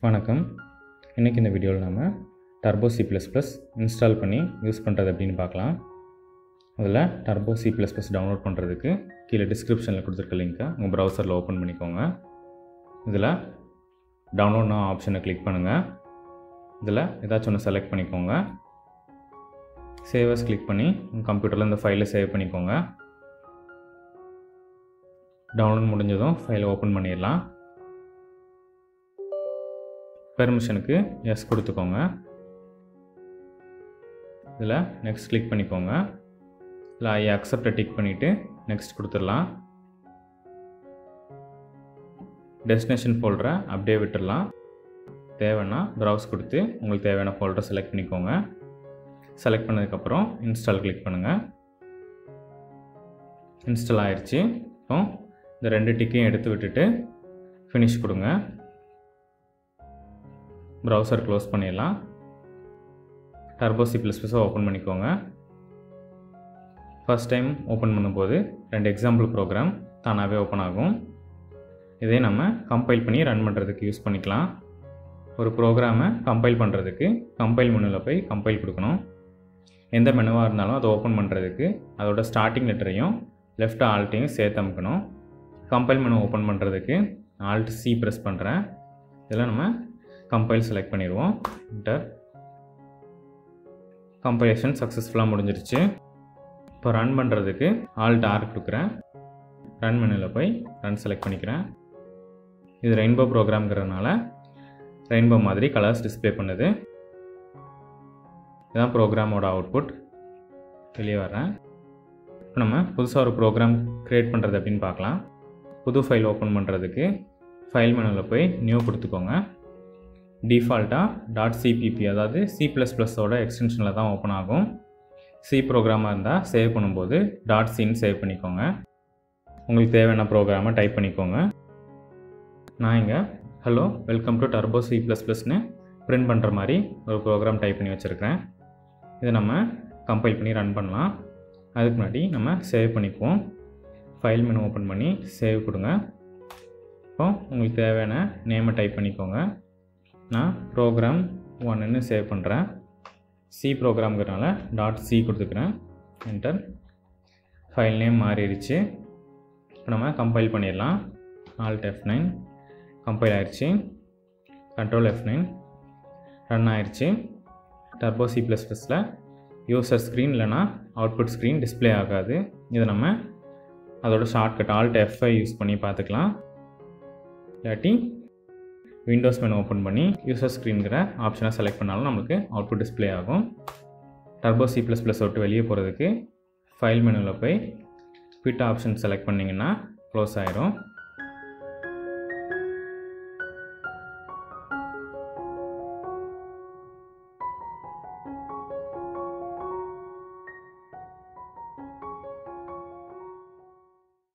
வணக்கம் இன்றைக்கி இந்த வீடியோவில் நம்ம Turbo C plus plus install பண்ணி யூஸ் பண்ணுறது அப்படின்னு பார்க்கலாம் அதில் Turbo C plus plus download பண்ணுறதுக்கு கீழே டிஸ்கிரிப்ஷனில் கொடுத்துருக்க லிங்க்கை உங்கள் ப்ரௌசரில் ஓப்பன் பண்ணிக்கோங்க இதில் டவுன்லோட் ஆப்ஷனை கிளிக் பண்ணுங்கள் இதில் ஏதாச்சும் ஒன்று செலக்ட் பண்ணிக்கோங்க சேவஸ் கிளிக் பண்ணி உங்கள் கம்ப்யூட்டரில் இந்த ஃபைலை சேவ் பண்ணிக்கோங்க டவுன்லோட் முடிஞ்சதும் ஃபைலை ஓப்பன் பண்ணிடலாம் பெர்மிஷனுக்கு எஸ் கொடுத்துக்கோங்க இதில் நெக்ஸ்ட் கிளிக் பண்ணிக்கோங்க இல்லை ஐ அக்செப்டை டிக் பண்ணிவிட்டு நெக்ஸ்ட் கொடுத்துடலாம் டெஸ்டினேஷன் ஃபோல்டரை அப்படியே விட்டுடலாம் தேவைன்னா ப்ரௌஸ் கொடுத்து உங்களுக்கு தேவையான ஃபோல்டரை செலக்ட் பண்ணிக்கோங்க செலக்ட் பண்ணதுக்கப்புறம் இன்ஸ்டால் கிளிக் பண்ணுங்கள் இன்ஸ்டால் ஆயிடுச்சு இப்போ இந்த ரெண்டு டிக்கையும் எடுத்து விட்டுட்டு ஃபினிஷ் கொடுங்க ப்ரௌசர் க்ளோஸ் பண்ணிடலாம் டர்போ சி ப்ளஸ் ப்ளஸை ஓப்பன் பண்ணிக்கோங்க ஃபஸ்ட் டைம் ஓப்பன் பண்ணும்போது ரெண்டு எக்ஸாம்பிள் ப்ரோக்ராம் தானாகவே ஓப்பன் ஆகும் இதே நம்ம கம்பைல் பண்ணி ரன் பண்ணுறதுக்கு யூஸ் பண்ணிக்கலாம் ஒரு ப்ரோக்ராமை கம்பைல் பண்ணுறதுக்கு கம்பைல் மெனுவில் போய் கம்பைல் கொடுக்கணும் எந்த மெனுவாக இருந்தாலும் அதை ஓப்பன் பண்ணுறதுக்கு அதோட ஸ்டார்டிங் லெட்டரையும் லெஃப்ட் ஆல்ட்டையும் சேர்த்து அமுக்கணும் கம்பைல் மெனு ஓப்பன் பண்ணுறதுக்கு ஆல்ட் சி ப்ரெஸ் பண்ணுறேன் இதில் நம்ம கம்பைல் செலக்ட் பண்ணிடுவோம் இன்டர் கம்பைலேஷன் சக்ஸஸ்ஃபுல்லாக முடிஞ்சிருச்சு இப்போ ரன் பண்ணுறதுக்கு ஆல்ட் ஆர் கொடுக்குறேன் ரன் மெனுவில் போய் ரன் செலக்ட் பண்ணிக்கிறேன் இது ரெயின்போ ப்ரோக்ராம்ங்கிறதுனால ரெயின்போ மாதிரி கலர்ஸ் டிஸ்பிளே பண்ணுது இதுதான் ப்ரோக்ராமோட அவுட்புட் வெளியே வரேன் இப்போ நம்ம புதுசாக ஒரு ப்ரோக்ராம் க்ரியேட் பண்ணுறது அப்படின்னு பார்க்கலாம் புது ஃபைல் ஓப்பன் பண்ணுறதுக்கு ஃபைல் மெனுவில் போய் நியூ கொடுத்துக்கோங்க டிஃபால்ட்டாக டாட் சிபிபி அதாவது சி ப்ளஸ் ப்ளஸோட எக்ஸ்டென்ஷனில் தான் ஓப்பன் ஆகும் சி ப்ரோக்ராமாக இருந்தால் சேவ் பண்ணும்போது டாட் சின்னு சேவ் பண்ணிக்கோங்க உங்களுக்கு தேவையான ப்ரோக்ராமை டைப் பண்ணிக்கோங்க நான் இங்கே hello welcome to Turbo C plus ப்ளஸ்னு பிரிண்ட் பண்ணுற மாதிரி ஒரு ப்ரோக்ராம் டைப் பண்ணி வச்சுருக்கிறேன் இதை நம்ம கம்பைல் பண்ணி ரன் பண்ணலாம் அதுக்கு முன்னாடி நம்ம சேவ் பண்ணிக்குவோம் ஃபைல் மெனு ஓப்பன் பண்ணி சேவ் கொடுங்க இப்போ உங்களுக்கு தேவையான நேமை டைப் பண்ணிக்கோங்க நான் ப்ரோக்ராம் ஒன்றுன்னு சேவ் பண்ணுறேன் சி ப்ரோக்ராம்ங்கிறனால டாட் சி கொடுத்துக்கிறேன் என்டர் ஃபைல் நேம் மாறிடுச்சு இப்போ நம்ம கம்பைல் பண்ணிடலாம் ஆல்ட் எஃப் நைன் கம்பைல் ஆயிடுச்சு கண்ட்ரோல் எஃப் நைன் ரன் ஆயிடுச்சு டர்போ சி ப்ளஸ் ப்ளஸில் யூசர் ஸ்க்ரீன் இல்லைனா அவுட்புட் ஸ்க்ரீன் டிஸ்பிளே ஆகாது இதை நம்ம அதோட ஷார்ட்கட் ஆல்ட் எஃப்ஐ யூஸ் பண்ணி பார்த்துக்கலாம் இல்லாட்டி விண்டோஸ் மெனு ஓப்பன் பண்ணி யூசர் ஸ்க்ரீனுங்கிற ஆப்ஷனை செலக்ட் பண்ணாலும் நம்மளுக்கு அவுட்புட் டிஸ்பிளே ஆகும் டர்போ சி ப்ளஸ் ப்ளஸ் விட்டு வெளியே போகிறதுக்கு ஃபைல் மெனுவில் போய் குவிட் ஆப்ஷன் செலக்ட் பண்ணிங்கன்னா க்ளோஸ் ஆகிடும்